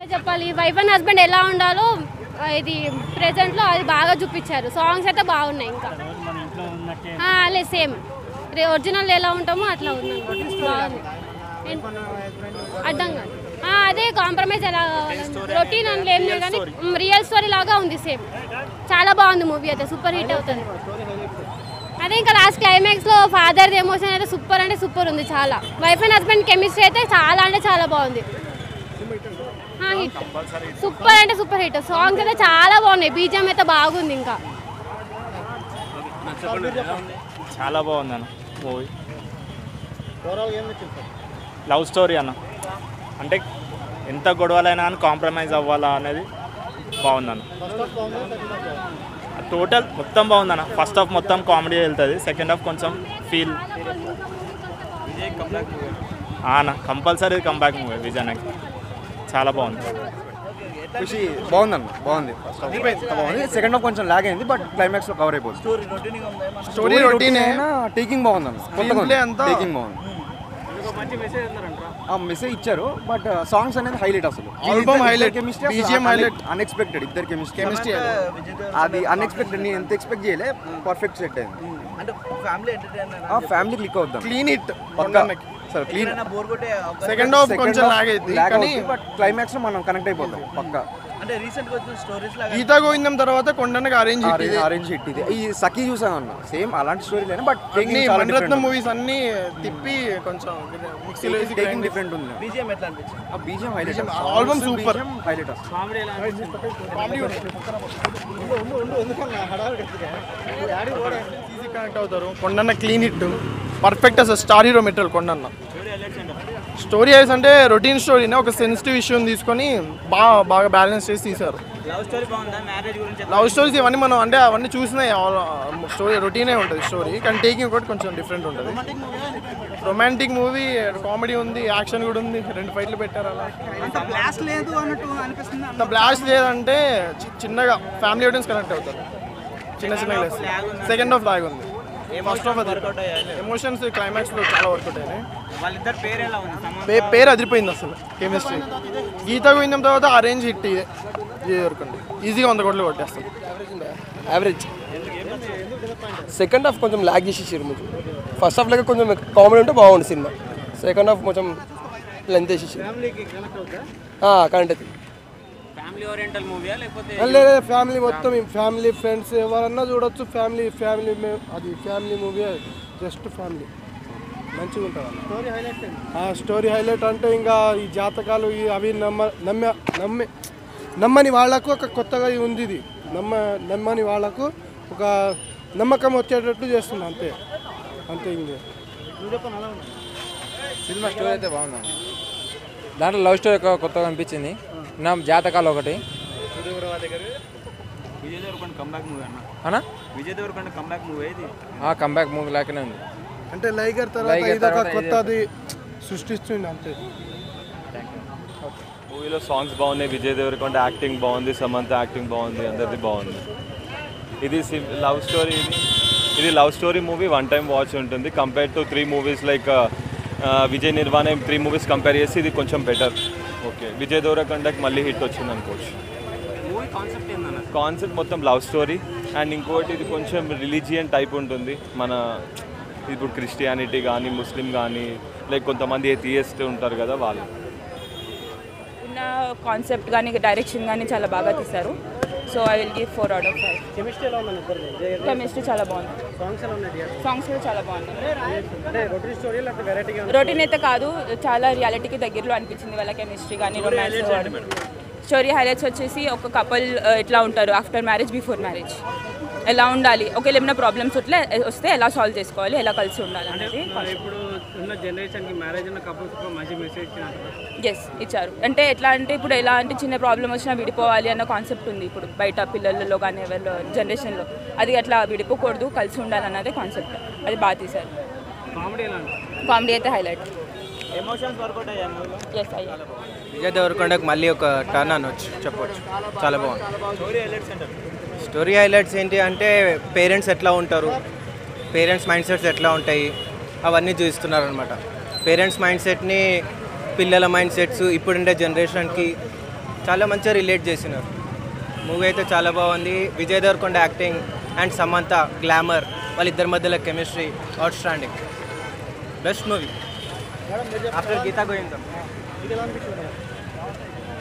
చెప్పాలి wife and husband ఎలా ఉండాలో ఆ, ఇది ప్రెసెంట్లో అది బాగా చూపించారు సాంగ్స్ అయితే బాగున్నాయి ఇంకా మన ఇంట్లో ఉన్నట్టే ఆ, అలే సేమ్ ఒరిజినల్ ఎలా ఉంటామో అట్లా ఉంది బాగుంది ఏం- అర్థం కాదు ఆ, అదే కాంప్రమైజ్ ఎలా రొటీన్ అని లేదు కానీ రియల్ స్టోరీ లాగా ఉంది సేమ్ చాలా బాగుంది మూవీ అయితే సూపర్ హిట్ అవుతుంది అదే ఇంకా లాస్ట్ క్లైమాక్స్లో ఫాదర్ ఎమోషన్ అయితే సూపర్ అంటే సూపర్ ఉంది చాలా వైఫ్ అండ్ హస్బెండ్ కెమిస్ట్రీ అయితే చాలా అంటే చాలా బాగుంది హిట్ సూపర్ అంటే సూపర్ హిట్ సాంగ్స్ అయితే చాలా బాగున్నాయి బీజం అయితే బాగుంది ఇంకా చాలా బాగుంది అన్న మూవీ లవ్ స్టోరీ అన్న అంటే ఎంత గొడవలైనా అని కాంప్రమైజ్ అవ్వాలా అనేది బాగుందన్న టోటల్ మొత్తం బాగుందన్న ఫస్ట్ హాఫ్ మొత్తం కామెడీ వెళ్తుంది సెకండ్ హాఫ్ కొంచెం ఫీల్ అన్న కంపల్సరీ కంబ్యాక్ మూవీ విజయనగర్ చాలా బాగుంది ఖుషి బాగుందన్న బాగుంది ఫస్ట్ హాఫ్ బాగుంది సెకండ్ హాఫ్ కొంచెం లాగ్ అయింది బట్ క్లైమాక్స్ లో కవర్ అయిపోతుంది స్టోరీ రొటీన్ అయినా టేకింగ్ బాగుందన్న కొత్తగా Screenplay అంతా- టేకింగ్ బాగుంది ఆ మెసేజ్ ఇచ్చారు బట్ సాంగ్స్ అనేది హైలైట్ అసలు Album highlight, BGM highlight. Unexpected ఇద్దరు కెమిస్ట్రీ కెమిస్ట్రీ అది అన్ఎక్స్పెక్టెడ్ నేను ఎంత ఎక్స్పెక్ట్ చేయలే పర్ఫెక్ట్ సెట్ అయింది అంటే ఫ్యామిలీ ఎంటర్టైనర్ ఆ ఫ్యామిలీ క్లిక్ అవుద్దాం క్లీన్ ఇట్ పక్కా సరే క్లీన్ బోర్ కొట్టే అవకాశం- సెకండ్ హాఫ్ కొంచెం లాగ్ అయింది కానీ బట్ క్లైమాక్స్ లో మనం కనెక్ట్ అయిపోతాం పక్కా అంటే రీసెంట్ గా వచ్చిన స్టోరీస్ లాగా గీతా గోవిందం తర్వాత కొండనకి అరేంజ్ ఆరెంజ్ ఆరెంజ్ హిట్ ఇది ఈ సఖీ చూసాను అన్న సేమ్ అలాంటి స్టోరీ లేని బట్ అన్ని మణిరత్నం మూవీస్ అన్ని తిప్పి కొంచెం మిక్సీలో వేసి టేకింగ్ grind డిఫరెంట్ ఉంది బీజిఎం ఎట్లా అనిపించింది ఆ BGM highlight album super. Highlight easy connect అవుతారు కొండన్న క్లీన్ హిట్ పర్ఫెక్ట్ అసలు star hero material Kondanna story హైస్ అంటే రొటీన్ స్టోరీనే ఒక సెన్సిటివ్ ఇష్యూని తీసుకొని బాగా బాగా బ్యాలెన్స్ చేసి తీశారు లవ్ స్టోరీ బాగుందా మ్యారేజ్ గురించి లవ్ స్టోరీస్ ఇవన్నీ మనం అంటే అవన్నీ చూసినాయి స్టోరీ రొటీనే ఉంటుంది స్టోరీ కానీ టేకింగ్ ఒకటి కొంచెం డిఫరెంట్ ఉంటుంది రొమాంటిక్ మూవీ కామెడీ ఉంది యాక్షన్ కూడా ఉంది రెండు ఫైట్లు పెట్టారు అలా బ్లాస్ట్ లేదు అన్నట్టు అనిపిస్తుంది అంత బ్లాస్ట్ లేదంటే చి- చిన్నగా ఫ్యామిలీ ఆడియన్స్ కనెక్ట్ అవుతారు చిన్న చిన్న సెకండ్ హాఫ్ లాగ్ ఉంది ఫస్ట్ హాఫ్ అది ఎమోషన్స్ క్లైమాక్స్ లో చాలా వర్కౌట్ అయినాయి వాళ్ళిద్దరు పేరు ఎలా ఉంది పే- పేరు అదిరిపోయింది అసలు కెమిస్ట్రీ గీత పోయిన తర్వాత అరేంజ్ హిట్ ఇదే ఇది దొరకండి ఈజీగా వంద కోట్లు కొట్టేస్తాం యావరేజ్ సెకండ్ హాఫ్ కొంచెం లాగ్ చేసేసారు మీరు ఫస్ట్ హాఫ్ లాగా కొంచెం కామెడీ ఉంటే బాగుంది సినిమా సెకండ్ హాఫ్ కొంచెం లెంత్ వేసేసారు కరెంట్ అది ఫ్యామిలీ ఓరియంటల్ మూవీయా లేకపోతే లేదు ఫ్యామిలీ మొత్తం ఫ్యామిలీ ఫ్రెండ్స్ ఎవరన్నా చూడొచ్చు ఫ్యామిలీ ఫ్యామిలీ అది ఫ్యామిలీ మూవీ జస్ట్ ఫ్యామిలీ మంచిగా ఉంటుంది స్టోరీ హైలైట్ స్టోరీ హైలైట్ అంటే ఇంకా ఈ జాతకాలు ఈ అవి నమ్మ నమ్మ నమ్మే నమ్మని వాళ్ళకు ఒక కొత్తగా ఉంది ఇది నమ్మ నమ్మని వాళ్ళకు ఒక నమ్మకం వచ్చేటట్టు చేస్తుంది అంతే అంతే ఇంకే సినిమా స్టోరీ అయితే బాగుంది దాంట్లో లవ్ స్టోరీ ఒక కొత్తగా అనిపించింది నా జాతకాలు ఒకటి విజయ్ దేవరకొండ కంబ్యాక్ మూవీ అన్న అనా విజయ్ దేవరకొండ కంబ్యాక్ మూవీ ఇది ఆ కంబ్యాక్ మూవీ లాగానే ఉంది అంటే లైగర్ తర్వాత లైగర్ ఇది ఒక తర్వాత ఇది కొత్తది సృష్టిస్తుంది అంతే మూవీలో సాంగ్స్ బాగున్నాయి విజయ్ దేవరకొండ యాక్టింగ్ బాగుంది సమంత యాక్టింగ్ బాగుంది అందరిది బాగుంది ఇది లవ్ స్టోరీ ఇది ఇది love story movie one time watch ఉంటుంది compare to three movies like Vijay Nirvana three movies compare చేసి ఇది కొంచెం బెటర్ ఓకే విజయ్ దేవరకొండకి మళ్ళీ హిట్ వచ్చింది అనుకోవచ్చు మూవీ కాన్సెప్ట్ ఏందన్న కాన్సెప్ట్ మొత్తం లవ్ స్టోరీ అండ్ ఇంకోటి ఇది కొంచెం రిలీజియన్ టైప్ ఉంటుంది మన ఇప్పుడు క్రిస్టియానిటీ కానీ ముస్లిం కానీ లైక్ కొంతమంది ఎథియస్ట్ ఉంటారు కదా వాళ్ళు ఉన్న కాన్సెప్ట్ కానీ డైరెక్షన్ కానీ చాలా బాగా తీశారు so I will give four out of five chemistry ఎలా ఉందని ఇద్దరు కెమిస్ట్రీ చాలా బాగుంది సాంగ్స్ ఎలా ఉన్నాయి సాంగ్స్ కూడా చాలా బాగున్నాయి అంటే రొటీన్ స్టోరీ లేకపోతే వెరైటీగా రొటీన్ అయితే కాదు చాలా రియాలిటీకి దగ్గరలో అనిపించింది వాళ్ళ కెమిస్ట్రీ కానీ రొమాన్స్ స్టోరీ హైలైట్స్ వచ్చేసి ఒక కపుల్ ఎట్లా ఉంటారు ఆఫ్టర్ మ్యారేజ్ బిఫోర్ మ్యారేజ్ ఎలా ఉండాలి ఒకవేళ ఏమైనా ప్రాబ్లమ్స్ వస్తే వస్తే ఎలా సాల్వ్ చేసుకోవాలి ఎలా కలిసి ఉండాలి అనేది ఇప్పుడు ఉన్న జనరేషన్కి మ్యారేజ్ ఉన్న కపుల్స్ మంచి మెసేజ్ ఇచ్చినట్టు ఎస్ ఇచ్చారు అంటే ఎట్లా అంటే ఇప్పుడు ఎలాంటి చిన్న ప్రాబ్లం వచ్చినా విడిపోవాలి అన్న కాన్సెప్ట్ ఉంది ఇప్పుడు బయట పిల్లలలో కానీ ఎవరిలో జనరేషన్లో అది అట్లా విడిపోకూడదు కలిసి ఉండాలి అన్నదే కాన్సెప్ట్ అది బాగా తీశారు కామెడీ ఎలా ఉంది కామెడీ అయితే హైలైట్ ఎమోషన్స్ వర్కౌట్ అయ్యా మూవీలో ఎస్ అయ్యా విజయ్ దేవరకొండకు మళ్ళీ ఒక టర్న్ అనొచ్చు చెప్పొచ్చు చాలా బాగుంది స్టోరీ హైలైట్స్ అంటారు స్టోరీ హైలైట్స్ ఏంటి అంటే పేరెంట్స్ ఎట్లా ఉంటారు పేరెంట్స్ మైండ్ సెట్స్ ఎట్లా ఉంటాయి అవన్నీ చూపిస్తున్నారు అనమాట పేరెంట్స్ మైండ్ సెట్ని పిల్లల మైండ్ సెట్స్ ఇప్పుడుండే జనరేషన్కి చాలా మంచిగా రిలేట్ చేసినారు మూవీ అయితే చాలా బాగుంది Vijay Deverakonda acting and Samantha glamour వాళ్ళిద్దరి మధ్యలో chemistry outstanding best movie after Geetha గోవిందం